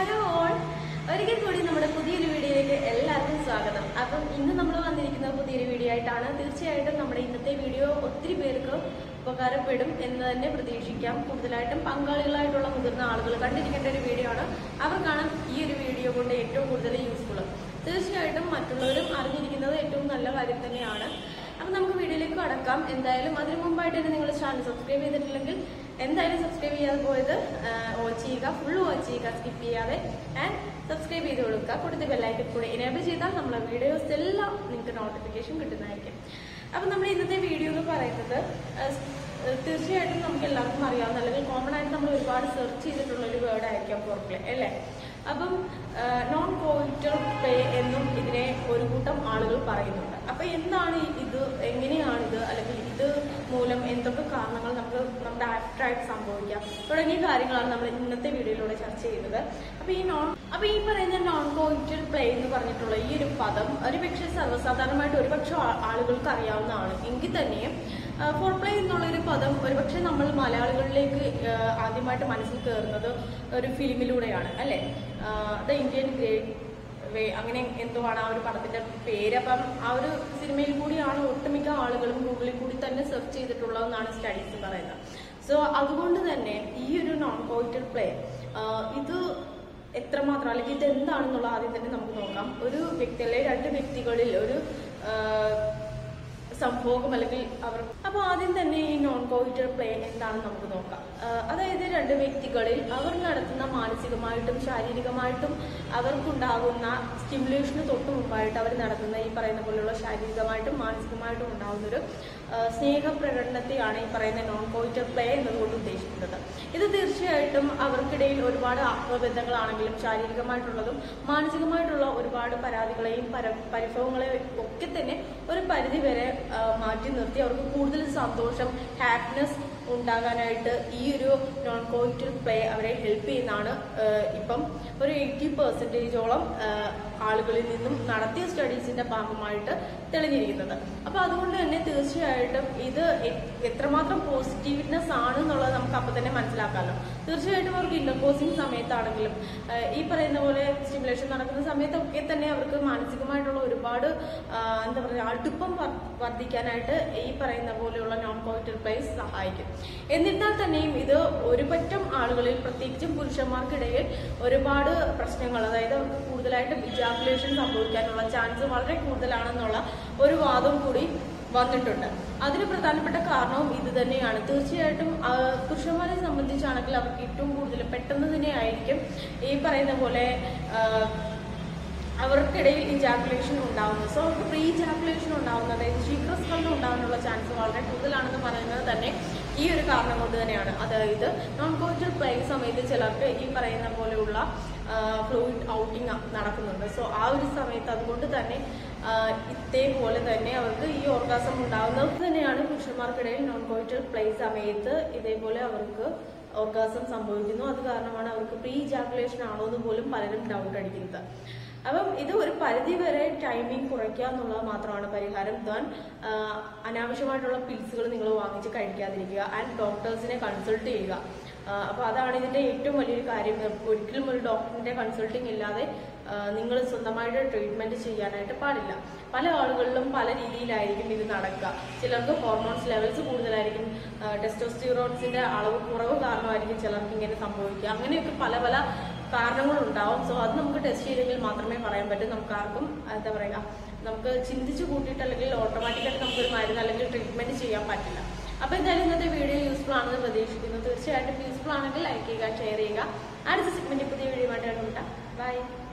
hello all ഒരിക്കൽ കൂടി നമ്മുടെ പുതിയൊരു വീഡിയോയിലേക്ക് എല്ലാവർക്കും സ്വാഗതം അപ്പം ഇന്ന് നമ്മൾ വന്നിരിക്കുന്ന പുതിയൊരു വീഡിയോ ആയിട്ടാണ് തീർച്ചയായിട്ടും നമ്മുടെ ഇന്നത്തെ വീഡിയോ ഒത്തിരി പേർക്ക് ഉപകാരപ്പെടും എന്ന് തന്നെ പ്രതീക്ഷിക്കാം കൂടുതലായിട്ടും പങ്കാളികളായിട്ടുള്ള മുതിർന്ന ആളുകൾ കണ്ടിരിക്കേണ്ട ഒരു വീഡിയോ ആണ് അവർക്കാണ് ഈ ഒരു വീഡിയോ കൊണ്ട് ഏറ്റവും കൂടുതൽ യൂസ്ഫുൾ തീർച്ചയായിട്ടും മറ്റുള്ളവരും അറിഞ്ഞിരിക്കുന്നത് ഏറ്റവും നല്ല കാര്യം തന്നെയാണ് അപ്പം നമുക്ക് വീഡിയോയിലേക്ക് കടക്കാം എന്തായാലും അതിനു മുമ്പായിട്ട് തന്നെ നിങ്ങൾ ചാനൽ സബ്സ്ക്രൈബ് ചെയ്തിട്ടില്ലെങ്കിൽ എന്തായാലും സബ്സ്ക്രൈബ് ചെയ്യാതെ പോയത് വാച്ച് ചെയ്യുക ഫുൾ വാച്ച് ചെയ്യുക സ്കിപ്പ് ചെയ്യാതെ ആൻഡ് സബ്സ്ക്രൈബ് ചെയ്ത് കൊടുക്കുക കൊടുത്ത ബെല്ലൈക്കൻ കൂടെ എനേബിൾ ചെയ്താൽ നമ്മളെ വീഡിയോസ് എല്ലാം നിങ്ങൾക്ക് നോട്ടിഫിക്കേഷൻ കിട്ടുന്നതായിരിക്കും അപ്പം നമ്മുടെ ഇന്നത്തെ വീഡിയോ എന്ന് പറയുന്നത് ആ, സ്- തീർച്ചയായിട്ടും നമുക്ക് എല്ലാവർക്കും അറിയാവുന്ന അല്ലെങ്കിൽ കോമൺ ആയിട്ട് നമ്മൾ ഒരുപാട് സെർച്ച് ചെയ്തിട്ടുള്ള ഒരു വേർഡ് ആയിരിക്കാം ഫോർപ്ലേ അല്ലേ അപ്പം നോൺ കോയിറ്റൽ പ്ലേ എന്നും ഇതിനെ ഒരു കൂട്ടം ആളുകൾ പറയുന്നുണ്ട് അപ്പൊ എന്താണ് ഈ ഇത് എങ്ങനെയാണിത് അല്ലെങ്കിൽ ഇത് മൂലം എന്തൊക്കെ കാരണങ്ങൾ നമുക്ക് നമ്മുടെ ആഫ്റ്ററായിട്ട് സംഭവിക്കാം തുടങ്ങിയ കാര്യങ്ങളാണ് നമ്മൾ ഇന്നത്തെ വീഡിയോയിലൂടെ ചർച്ച ചെയ്യുന്നത് അപ്പൊ ഈ നോൺ അപ്പൊ ഈ പറയുന്ന നോൺ കോയിറ്റൽ പ്ലേ എന്ന് പറഞ്ഞിട്ടുള്ള ഈ ഒരു പദം ഒരുപക്ഷെ സർവ്വസാധാരണമായിട്ട് ഒരുപക്ഷെ ആ- ആളുകൾക്ക് അറിയാവുന്നതാണ് എങ്കിൽ തന്നെയും ഫോർ പ്ലേ എന്നുള്ള ഒരു പദം ഒരുപക്ഷെ നമ്മൾ മലയാളികളിലേക്ക് ആ, ആദ്യമായിട്ട് മനസ്സിൽ കയറുന്നത് ഒരു ഫിലിമിലൂടെയാണ് അല്ലെ ദ ഇന്ത്യൻ ഗ്രേറ്റ് വേ അങ്ങനെ എന്തോ ആണ് ആ ഒരു പടത്തിന്റെ പേര് അപ്പം ആ ഒരു സിനിമയിൽ കൂടിയാണ് ഒട്ടുമിക്ക ആളുകളും ഗൂഗിളിൽ കൂടി തന്നെ സെർച്ച് ചെയ്തിട്ടുള്ളതെന്നാണ് സ്റ്റഡീസ് പറയുന്നത് സോ അതുകൊണ്ട് തന്നെ ഈ ഒരു നോൺ കോയിറ്റൽ പ്ലേ ഇത് എത്രമാത്രം അല്ലെങ്കിൽ ഇത് എന്താണെന്നുള്ള ആദ്യം തന്നെ നമുക്ക് നോക്കാം ഒരു വ്യക്തി അല്ലെങ്കിൽ രണ്ട് വ്യക്തികളിൽ ഒരു ആ, സംഭോഗം അല്ലെങ്കിൽ അവർ അപ്പൊ ആദ്യം തന്നെ ഈ നോൺ കോയിറ്റൽ പ്ലേ എന്താണെന്ന് നമുക്ക് നോക്കാം ആ, അതായത് രണ്ട് വ്യക്തികളിൽ അവർ നടത്തുന്ന മാനസികമായിട്ടും ശാരീരികമായിട്ടും അവർക്കുണ്ടാകുന്ന സ്റ്റിമുലേഷന് തൊട്ട് മുമ്പായിട്ട് അവർ നടത്തുന്ന ഈ പറയുന്ന പോലെയുള്ള ശാരീരികമായിട്ടും മാനസികമായിട്ടും ഉണ്ടാകുന്ന ഒരു ആ, സ്നേഹപ്രകടനത്തെയാണ് ഈ പറയുന്ന നോൺ കോയിറ്റൽ പ്ലേ എന്നതുകൊണ്ട് ഉദ്ദേശിക്കുന്നത് ഇത് തീർച്ചയായിട്ടും അവർക്കിടയിൽ ഒരുപാട് ആത്മബന്ധങ്ങളാണെങ്കിലും ശാരീരികമായിട്ടുള്ളതും മാനസികമായിട്ടുള്ള ഒരുപാട് പരാതികളെയും പര പരിഭവങ്ങളെയും ഒക്കെ തന്നെ ഒരു പരിധി വരെ ആ, മാറ്റി നിർത്തി അവർക്ക് കൂടുതൽ സന്തോഷം ഹാപ്പിനെസ് ഉണ്ടാകാനായിട്ട് ഈ ഒരു നോൺ കോയിറ്റൽ പ്ലേ അവരെ ഹെൽപ്പ് ചെയ്യുന്നതാണ് ആ, ഇപ്പം ഒരു എയ്റ്റി പെർസെൻറ്റേജോളം ആളുകളിൽ നിന്നും നടത്തിയ സ്റ്റഡീസിന്റെ ഭാഗമായിട്ട് തെളിഞ്ഞിരിക്കുന്നത് അപ്പൊ അതുകൊണ്ട് തന്നെ തീർച്ചയായിട്ടും ഇത് എ- എത്രമാത്രം പോസിറ്റീവ്നെസ് ആണ് എന്നുള്ളത് നമുക്ക് അപ്പൊ തന്നെ മനസ്സിലാക്കാമല്ലോ തീർച്ചയായിട്ടും അവർക്ക് ഇന്റർകോസിംഗ് സമയത്താണെങ്കിലും ആ, ഈ പറയുന്ന പോലെ സ്റ്റിമുലേഷൻ നടക്കുന്ന സമയത്തൊക്കെ തന്നെ അവർക്ക് മാനസികമായിട്ടുള്ള ഒരുപാട് ആ, എന്താ പറയുക അടുപ്പം വർ- വർദ്ധിക്കാനായിട്ട് ഈ പറയുന്ന പോലെയുള്ള നോൺ കോയിറ്റൽ പ്ലേസ് സഹായിക്കും എന്നിരുന്നാൽ തന്നെയും ഇത് ഒരു പറ്റം ആളുകളിൽ പ്രത്യേകിച്ചും പുരുഷന്മാർക്കിടയിൽ ഒരുപാട് പ്രശ്നങ്ങൾ അതായത് അവർക്ക് കൂടുതലായിട്ടും ഇജാക്കുലേഷൻ സംഭവിക്കാനുള്ള ചാൻസ് വളരെ കൂടുതലാണെന്നുള്ള ഒരു വാദം കൂടി വന്നിട്ടുണ്ട് അതിന് പ്രധാനപ്പെട്ട കാരണവും ഇത് തന്നെയാണ് തീർച്ചയായിട്ടും ആ, പുരുഷന്മാരെ സംബന്ധിച്ചാണെങ്കിൽ അവർക്ക് ഏറ്റവും കൂടുതൽ പെട്ടെന്ന് തന്നെ ആയിരിക്കും ഈ പറയുന്ന പോലെ ആ, അവർക്കിടയിൽ ഇജാക്കുലേഷൻ ഉണ്ടാവുന്നത് സോ അവർക്ക് പ്രീ ഇജാക്കുലേഷൻ ഉണ്ടാവുന്നത് അതായത് ശീഘ്രസ്ഖലനം ഉണ്ടാകാനുള്ള ചാൻസ് വളരെ കൂടുതലാണെന്ന് പറയുന്നത് തന്നെ ഈ ഒരു കാരണം കൊണ്ട് തന്നെയാണ് അതായത് നോൺ കോയിറ്റൽ പ്ലേ സമയത്ത് ചിലർക്ക് ഈ പറയുന്ന പോലെയുള്ള ഫ്ലൂയിഡ് ഔട്ടിങ് നടക്കുന്നുണ്ട് സോ ആ ഒരു സമയത്ത് അതുകൊണ്ട് തന്നെ ആ, ഇതേപോലെ തന്നെ അവർക്ക് ഈ ഓർഗാസം ഉണ്ടാകുന്നത് തന്നെയാണ് പുരുഷന്മാർക്കിടയിൽ നോൺ കോയിറ്റൽ പ്ലേ സമയത്ത് ഇതേപോലെ അവർക്ക് ഓർഗാസം സംഭവിക്കുന്നു അത് കാരണമാണ് അവർക്ക് പ്രീ ഇജാക്കുലേഷൻ ആണോ എന്ന് പോലും പലരും ഡൗട്ട് അടിക്കുന്നത് അപ്പം ഇത് ഒരു പരിധി വരെ ടൈമിംഗ് കുറയ്ക്കുക എന്നുള്ളത് മാത്രമാണ് പരിഹാരം ദാൻ അനാവശ്യമായിട്ടുള്ള പിൽസുകൾ നിങ്ങൾ വാങ്ങിച്ച് കഴിക്കാതിരിക്കുക ആൻഡ് ഡോക്ടേഴ്സിനെ കൺസൾട്ട് ചെയ്യുക അപ്പോൾ അതാണ് ഇതിന്റെ ഏറ്റവും വലിയൊരു കാര്യം ഒരിക്കലും ഒരു ഡോക്ടറിന്റെ കൺസൾട്ടിങ് ഇല്ലാതെ നിങ്ങൾ സ്വന്തമായിട്ട് ട്രീറ്റ്മെന്റ് ചെയ്യാനായിട്ട് പാടില്ല പല ആളുകളിലും പല രീതിയിലായിരിക്കും ഇത് നടക്കുക ചിലർക്ക് ഹോർമോൺസ് ലെവൽസ് കൂടുതലായിരിക്കും ടെസ്റ്റോസ്റ്റിറോൺസിന്റെ അളവ് കുറവ് കാരണമായിരിക്കും ചിലർക്ക് ഇങ്ങനെ സംഭവിക്കുക അങ്ങനെയൊക്കെ പല പല കാരണങ്ങളുണ്ടാവും സോ അത് നമുക്ക് ടെസ്റ്റ് ചെയ്തെങ്കിൽ മാത്രമേ പറയാൻ പറ്റൂ നമുക്ക് ആർക്കും എന്താ പറയുക നമുക്ക് ചിന്തിച്ചു കൂട്ടിയിട്ട് അല്ലെങ്കിൽ ഓട്ടോമാറ്റിക്കായിട്ട് നമുക്കൊരു മരുന്ന് അല്ലെങ്കിൽ ട്രീറ്റ്മെന്റ് ചെയ്യാൻ പറ്റില്ല അപ്പൊ എന്തായാലും ഇന്നത്തെ വീഡിയോ യൂസ്ഫുൾ ആണെന്ന് പ്രതീക്ഷിക്കുന്നു തീർച്ചയായിട്ടും യൂസ്ഫുൾ ആണെങ്കിൽ ലൈക്ക് ചെയ്യുക ഷെയർ ചെയ്യുക അടുത്ത സെഗ്മെന്റ് പുതിയ വീഡിയോ ആയിട്ട് കണ്ടുമുട്ടാം ബൈ